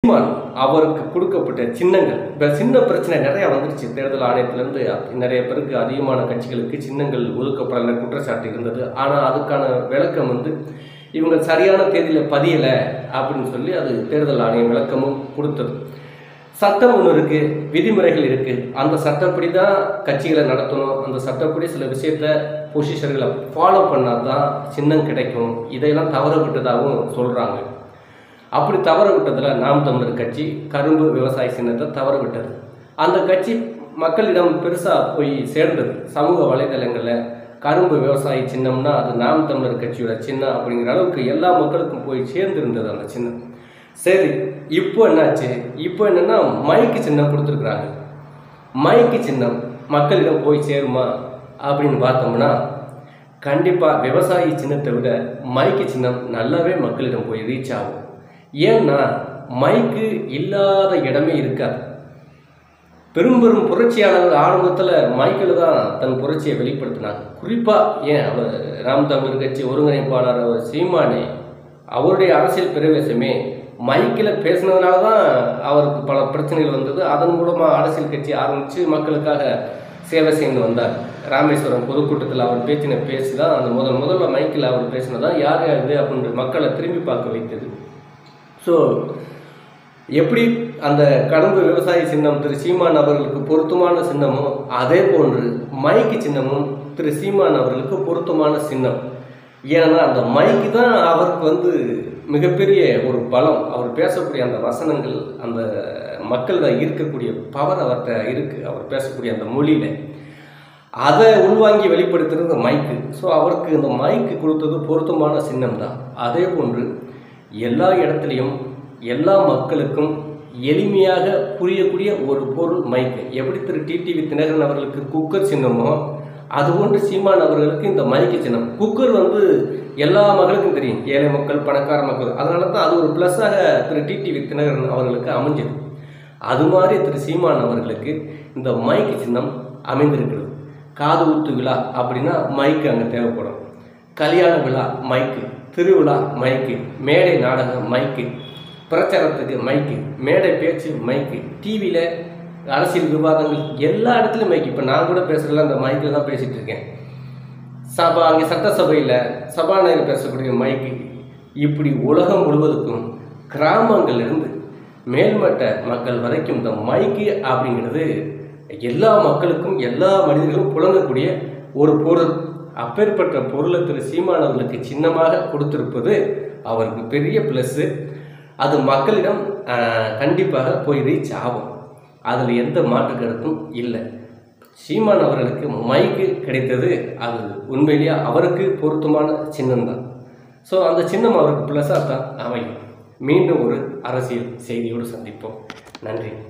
சீமான் அவருக்கு கொடுக்கப்பட்ட சின்னங்கள் இப்போ சின்ன பிரச்சனை நிறையா வந்துருச்சு தேர்தல் ஆணையத்திலேருந்து நிறைய பேருக்கு அதிகமான கட்சிகளுக்கு சின்னங்கள் ஒதுக்கப்படலை குற்றச்சாட்டு இருந்தது ஆனால் அதுக்கான விளக்கம் வந்து இவங்க சரியான தேதியில் பதியலை அப்படின்னு சொல்லி அது தேர்தல் ஆணையம் விளக்கமும் கொடுத்தது சட்டம் ஒன்று இருக்குது விதிமுறைகள் இருக்குது அந்த சட்டப்படி தான் கட்சிகளை நடத்தணும் அந்த சட்டப்படி சில விஷயத்த பொசிஷன்களை ஃபாலோ பண்ணால் தான் சின்னம் கிடைக்கும் இதையெல்லாம் தவற விட்டதாகவும் சொல்கிறாங்க அப்படி தவற விட்டதில் நாம் தமிழர் கட்சி கரும்பு விவசாய சின்னத்தை தவற விட்டது அந்த கட்சி மக்களிடம் பெருசாக போய் சேர்ந்தது சமூக வலைதளங்களில் கரும்பு விவசாய சின்னம்னா அது நாம் தமிழர் கட்சியோட சின்னம் அப்படிங்கிற அளவுக்கு எல்லா மக்களுக்கும் போய் சேர்ந்திருந்தது அந்த சின்னம் சரி இப்போ என்னாச்சு இப்போ என்னன்னா மைக்கு சின்னம் கொடுத்துருக்குறாங்க மைக்கு சின்னம் மக்களிடம் போய் சேருமா அப்படின்னு பார்த்தோம்னா கண்டிப்பாக விவசாயி சின்னத்தை விட மைக்கு சின்னம் நல்லாவே மக்களிடம் போய் ரீச் ஆகும் ஏன்னா மைக்கு இல்லாத இடமே இருக்காது பெரும் பெரும் புரட்சியாளர்கள் ஆரம்பத்தில் மைக்கில் தான் தன் புரட்சியை வெளிப்படுத்தினாங்க குறிப்பாக ஏன் அவர் ராம் தமிழர் கட்சி ஒருங்கிணைப்பாளர் அவர் சீமானே அவருடைய அரசியல் பிரவேசமே மைக்கில் பேசினதுனால தான் அவருக்கு பல பிரச்சனைகள் வந்தது அதன் மூலமாக அரசியல் கட்சி ஆரம்பித்து மக்களுக்காக சேவை செய்து வந்தார் ராமேஸ்வரம் பொதுக்கூட்டத்தில் அவர் பேச்சின பேசி தான் அந்த முதல் முதல்ல மைக்கில் அவர் பேசினதான் யார் யார் இது அப்படின்ற மக்களை திரும்பி பார்க்க வைத்தது ஸோ எப்படி அந்த கடம்பு விவசாய சின்னம் திரு சீமான் அவர்களுக்கு பொருத்தமான சின்னமோ அதே போன்று மைக்கு சின்னமும் திரு சீமான் அவர்களுக்கு பொருத்தமான சின்னம் ஏன்னா அந்த மைக்கு தான் அவருக்கு வந்து மிகப்பெரிய ஒரு பலம் அவர் பேசக்கூடிய அந்த வசனங்கள் அந்த மக்களில் இருக்கக்கூடிய பவர் அவர்கிட்ட இருக்குது அவர் பேசக்கூடிய அந்த மொழியில் அதை உள்வாங்கி வெளிப்படுத்துறது மைக்கு ஸோ அவருக்கு இந்த மைக்கு கொடுத்தது பொருத்தமான சின்னம் தான் அதே போன்று எல்லா இடத்துலையும் எல்லா மக்களுக்கும் எளிமையாக புரியக்கூடிய ஒரு பொருள் மைக்கு எப்படி திரு டிடிவி தினகரன் அவர்களுக்கு குக்கர் சின்னமோ அதுபோன்று சீமான் அவர்களுக்கு இந்த மைக்கு சின்னம் குக்கர் வந்து எல்லா மக்களுக்கும் தெரியும் ஏழை மக்கள் பணக்கார மக்கள் அதனால தான் அது ஒரு ப்ளஸ்ஸாக திரு டிடிவி தினகரன் அவர்களுக்கு அமைஞ்சது அது மாதிரி திரு சீமான் அவர்களுக்கு இந்த மைக்கு சின்னம் அமைந்திருக்கிறது காது ஊத்து விழா அப்படின்னா மைக்கு அங்கே தேவைப்படும் கல்யாண விழா மைக்கு திருவிழா மைக்கு மேடை நாடகம் மைக்கு பிரச்சாரத்துக்கு மைக்கு மேடை பேச்சு மைக்கு டிவியில் அரசியல் விவாதங்கள் எல்லா இடத்துலையும் மைக்கு இப்போ நான் கூட பேசுகிறதுல அந்த மைக்கில் தான் பேசிகிட்டு இருக்கேன் சபா அங்கே சட்டசபையில் சபாநாயகர் பேசக்கூடிய மைக்கு இப்படி உலகம் முழுவதுக்கும் கிராமங்கள்லேருந்து மேல்மட்ட மக்கள் வரைக்கும் இந்த மைக்கு அப்படிங்கிறது எல்லா மக்களுக்கும் எல்லா மனிதர்களும் புழங்கக்கூடிய ஒரு பொருள் அப்பேற்பட்ட பொருளை திரு சீமான் அவர்களுக்கு சின்னமாக கொடுத்திருப்பது அவருக்கு பெரிய ப்ளஸ்ஸு அது மக்களிடம் ஆஹ், கண்டிப்பாக போய் ரீச் ஆகும் அதில் எந்த மாற்று கருத்தும் இல்லை சீமான் அவர்களுக்கு மைக்கு கிடைத்தது அது உண்மையிலேயே அவருக்கு பொருத்தமான சின்னம் தான் ஸோ அந்த சின்னம் அவருக்கு ப்ளஸ்ஸாக தான் அமையும் மீண்டும் ஒரு அரசியல் செய்தியோடு சந்திப்போம் நன்றி